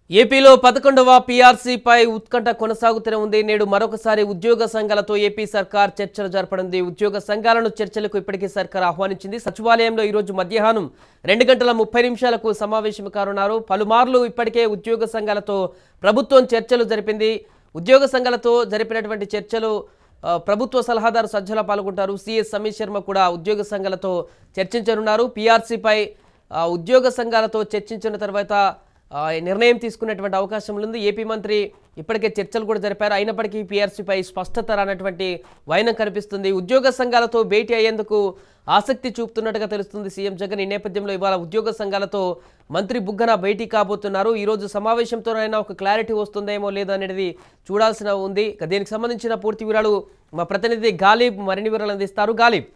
ఏపీలో పదకొండవ పీఆర్సీపై ఉత్కంఠ కొనసాగుతూనే ఉంది నేడు మరొకసారి ఉద్యోగ సంఘాలతో ఏపీ సర్కార్ చర్చలు జరపనుంది ఉద్యోగ సంఘాలను చర్చలకు ఇప్పటికే సర్కార్ ఆహ్వానించింది సచివాలయంలో ఈరోజు మధ్యాహ్నం రెండు గంటల ముప్పై నిమిషాలకు సమావేశం కానున్నారు పలుమార్లు ఇప్పటికే ఉద్యోగ సంఘాలతో ప్రభుత్వం చర్చలు జరిపింది ఉద్యోగ సంఘాలతో జరిపినటువంటి చర్చలు ఆ, ప్రభుత్వ సలహాదారు సజ్జల పాల్గొంటారు సిఎస్ సమీర్ శర్మ కూడా ఉద్యోగ సంఘాలతో చర్చించనున్నారు పీఆర్సీపై ఆ, ఉద్యోగ సంఘాలతో చర్చించిన తర్వాత ఆ, నిర్ణయం తీసుకునేటువంటి అవకాశం ఉంది ఏపీ మంత్రి ఇప్పటికే చర్చలు కూడా జరిపారు అయినప్పటికీ పీఆర్సీపై స్పష్టత రానటువంటి వైనం కనిపిస్తుంది ఉద్యోగ సంఘాలతో భేటీ అయ్యేందుకు ఆసక్తి చూపుతున్నట్టుగా తెలుస్తుంది సీఎం జగన్ ఈ నేపథ్యంలో ఇవాళ ఉద్యోగ సంఘాలతో మంత్రి బుగ్గన భేటీ కాబోతున్నారు ఈ రోజు సమావేశంతోనైనా ఒక క్లారిటీ వస్తుందేమో లేదో అనేది చూడాల్సిన ఉంది ఇక దీనికి సంబంధించిన పూర్తి వివరాలు మా ప్రతినిధి గాలిబ్ మరిన్ని వివరాలు అందిస్తారు గాలిబ్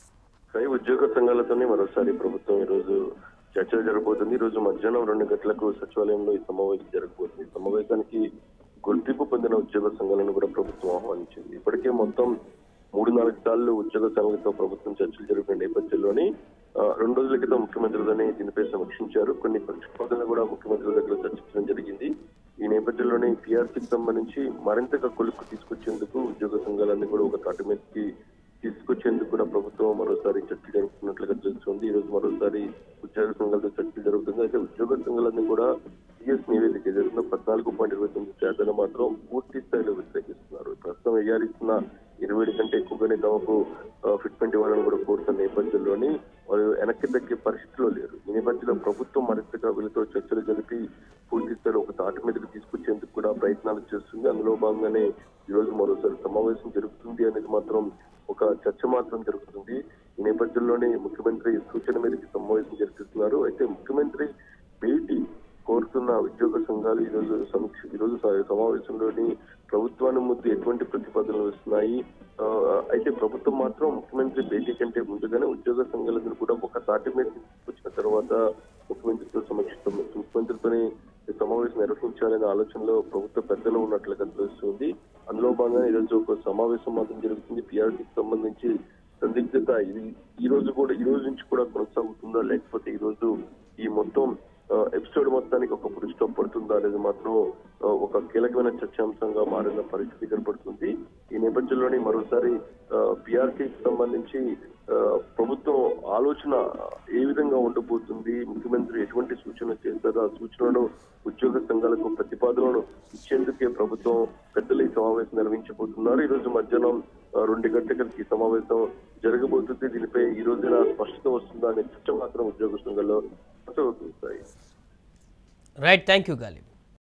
సై ఉద్యోగ సంఘాలతోనే మరోసారి ప్రభుత్వం ఈ రోజు చర్చలు జరగబోతుంది ఈ రోజు మధ్యాహ్నం రెండు గంటలకు సచివాలయంలో ఈ సమావేశం జరగబోతుంది ఈ సమావేశానికి గుర్తింపు పొందిన ఉద్యోగ సంఘాలను కూడా ప్రభుత్వం ఆహ్వానించింది ఇప్పటికే మొత్తం మూడు నాలుగు సార్లు ఉద్యోగ సంఘాలతో ప్రభుత్వం చర్చలు జరిపిన నేపథ్యంలోని ఆ, రెండు రోజుల క్రితం ముఖ్యమంత్రులతోనే దీనిపై సమీక్షించారు కొన్ని ప్రతిపాదనలు కూడా ముఖ్యమంత్రుల దగ్గర చర్చించడం జరిగింది ఈ నేపథ్యంలోనే పీఆర్సీకి సంబంధించి మరింతగా కొలుక్కు తీసుకొచ్చేందుకు ఉద్యోగ సంఘాలన్నీ కూడా ఒక తాటి మీదకి తీసుకొచ్చేందుకు కూడా ప్రభుత్వం మరోసారి చర్చ జరుపుతున్నట్లుగా తెలుస్తుంది ఈ రోజు మరోసారి ఉద్యోగ సంఘాలతో చర్చ జరుగుతుంది అయితే ఉద్యోగ సంఘాలన్నీ కూడా సిఎస్ నివేదిక ఏదైతుందో పద్నాలుగు పాయింట్ ఇరవై తొమ్మిది శాతాన్ని మాత్రం పూర్తి స్థాయిలో వ్యతిరేకిస్తున్నారు ప్రస్తుతం ఏఆర్ఇస్తున్న ఇరవై ఏడు కంటే ఎక్కువగానే తమకు ఫిట్మెంట్ ఇవ్వాలని కూడా కోరుతున్న నేపథ్యంలోని వారు వెనక్కి తగ్గే పరిస్థితిలో లేరు ఈ నేపథ్యంలో ప్రభుత్వం మరింతగా వీళ్ళతో చర్చలు జరిపి పూర్తి స్థాయిలో ఒక తాటి మీదకి తీసుకొచ్చేందుకు కూడా ప్రయత్నాలు చేస్తుంది అందులో భాగంగానే ఈ రోజు మరోసారి సమావేశం జరుగుతుంది అనేది మాత్రం ఒక చర్చ మాత్రం జరుగుతుంది ఈ నేపథ్యంలోనే ముఖ్యమంత్రి సూచన మేరకు సమావేశం జరిపిస్తున్నారు అయితే ముఖ్యమంత్రి భేటీ కోరుతున్న ఉద్యోగ సంఘాలు ఈ రోజు సమీక్ష ఈ రోజు స- సమావేశంలోని ప్రభుత్వాన్ని ముందు ఎటువంటి ప్రతిపాదనలు వస్తున్నాయి ఆ, అయితే ప్రభుత్వం మాత్రం ముఖ్యమంత్రి భేటీ కంటే ముందుగానే ఉద్యోగ సంఘాలను కూడా ఒక తాటి మీద తీసుకొచ్చిన తర్వాత ముఖ్యమంత్రితో సమీక్షిస్తాం ముఖ్యమంత్రితోనే ఈ సమావేశం నిర్వహించాలనే ఆలోచనలో ప్రభుత్వ పెద్దలు ఉన్నట్లుగా తెలుస్తుంది అందులో భాగంగా ఈ రోజు ఒక సమావేశం మాత్రం జరుగుతుంది పిఆర్సీకి సంబంధించి సందిగ్ధత ఇది ఈ రోజు కూడా ఈ రోజు నుంచి కూడా కొనసాగుతుందా లేకపోతే ఈ రోజు ఈ మొత్తం ఎపిసోడ్ మొత్తానికి ఒక పురుష స్టాప్ పడుతుందా అనేది మాత్రం ఆ, ఒక కీలకమైన చర్చాంశంగా మారిన పరిస్థితి కనపడుతుంది ఈ నేపథ్యంలోనే మరోసారి పిఆర్సీకి సంబంధించి ఆ, ప్రభుత్వం ఆలోచన ఏ విధంగా ఉండబోతుంది ముఖ్యమంత్రి ఎటువంటి సూచన చేస్తారో ఆ సూచనలను ఉద్యోగ సంఘాలకు ప్రతిపాదనలను ఇచ్చేందుకే ప్రభుత్వం పెద్దలు ఈ సమావేశం నిర్వహించబోతున్నారు ఈ రోజు మధ్యాహ్నం ఆ, రెండు గంటలకి ఈ సమావేశం జరగబోతుంది దీనిపై ఈ రోజున స్పష్టత వస్తుందా అనే చర్చ మాత్రం ఉద్యోగ సంఘాల్లో కొనసాగుతుంది రైట్ థ్యాంక్ యూ గాలిబ్